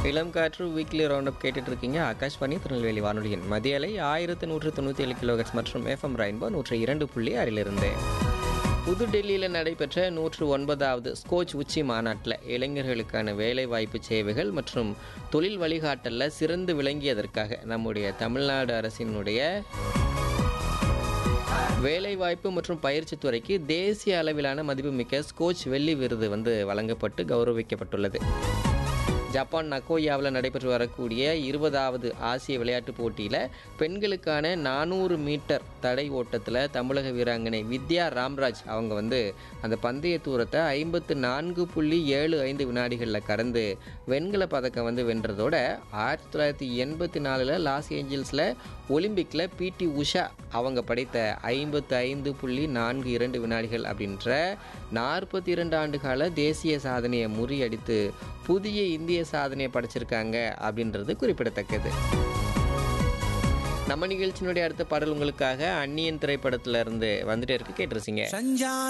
இளம் காற்று weekly round up கேட்டுட்டு இருக்கீங்க ஆகாஷ்வாணி திருநெல்வேலி வானொலியின் மதிய அலை ஆயிரத்து நூற்று தொண்ணூற்றி ஏழு கிலோஹெட்ஸ் மற்றும் எஃப்எம் ரெயின்போ நூற்று இரண்டு புள்ளி ஆறிலிருந்து புதுடெல்லியில் நடைபெற்ற நூற்று ஒன்பதாவது ஸ்கோச் உச்சி மாநாட்டில் இளைஞர்களுக்கான வேலைவாய்ப்பு சேவைகள் மற்றும் தொழில் வழிகாட்டலில் சிறந்து விளங்கியதற்காக நம்முடைய தமிழ்நாடு அரசினுடைய வேலைவாய்ப்பு மற்றும் பயிற்சித் துறைக்கு தேசிய அளவிலான மதிப்புமிக்க ஸ்கோச் வெள்ளி விருது வந்து வழங்கப்பட்டு கௌரவிக்கப்பட்டுள்ளது ஜப்பான் நகோயாவில் நடைபெற்று வரக்கூடிய இருபதாவது ஆசிய விளையாட்டுப் போட்டியில் பெண்களுக்கான நானூறு மீட்டர் தடை ஓட்டத்தில் தமிழக வீராங்கனை வித்யா ராம்ராஜ் அவங்க வந்து அந்த பந்தய தூரத்தை ஐம்பத்து நான்கு புள்ளி ஏழு ஐந்து வினாடிகளில் கடந்து வெண்கல பதக்கம் வந்து வென்றதோட ஆயிரத்தி தொள்ளாயிரத்தி எண்பத்தி நாலில் லாஸ் ஏஞ்சல்ஸில் ஒலிம்பிக்கில் பிடி உஷா அவங்க படைத்த ஐம்பத்து ஐந்து புள்ளி நான்கு இரண்டு வினாடிகள் அப்படின்ற நாற்பத்தி இரண்டு ஆண்டு கால தேசிய சாதனையை முறியடித்து புதிய இந்திய சாதனையை படைச்சிருக்காங்க அப்படின்றது குறிப்பிடத்தக்கது நம்ம நிகழ்ச்சியினுடைய அடுத்த பாடல் உங்களுக்காக அந்நியன் திரைப்படத்துல இருந்து வந்துட்டே இருக்கு கேட்டுருச்சிங்க